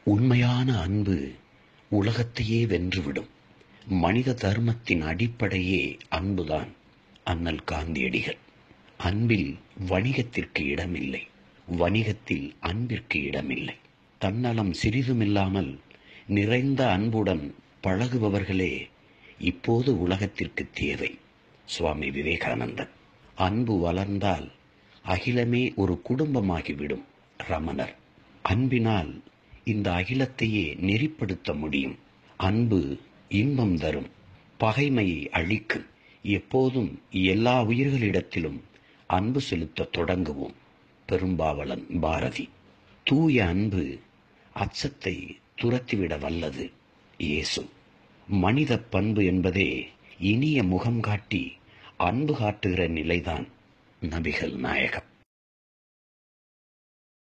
உண்மையான அன்பு உலகத்தையே வென்றுவிடும் மனித தர்மத்தின் அடிப்படையே அன்புதான் அண்ணல் காந்தியடிகள் அன்பில் வணிகத்திற்கு இடமில்லை வணிகத்தில் அன்பிற்கு இடமில்லை தன்னலம் சிறிதுமில்லாமல் நிறைந்த அன்புடன் பழகுபவர்களே இப்போது உலகத்திற்கு தேவை சுவாமி விவேகானந்தன் அன்பு வளர்ந்தால் அகிலமே ஒரு குடும்பமாகிவிடும் ரமணர் அன்பினால் இந்த அகிலத்தையே நெறிப்படுத்த முடியும் அன்பு இன்பம் தரும் பகைமையை அழிக்கும் எப்போதும் எல்லா உயிர்களிடத்திலும் அன்பு செலுத்த தொடங்குவோம் பெரும்பாவலன் பாரதி தூய அன்பு அச்சத்தை துரத்திவிட வல்லது இயேசு மனித பண்பு என்பதே இனிய முகம் காட்டி அன்பு காட்டுகிற நிலைதான் நபிகள் நாயகம்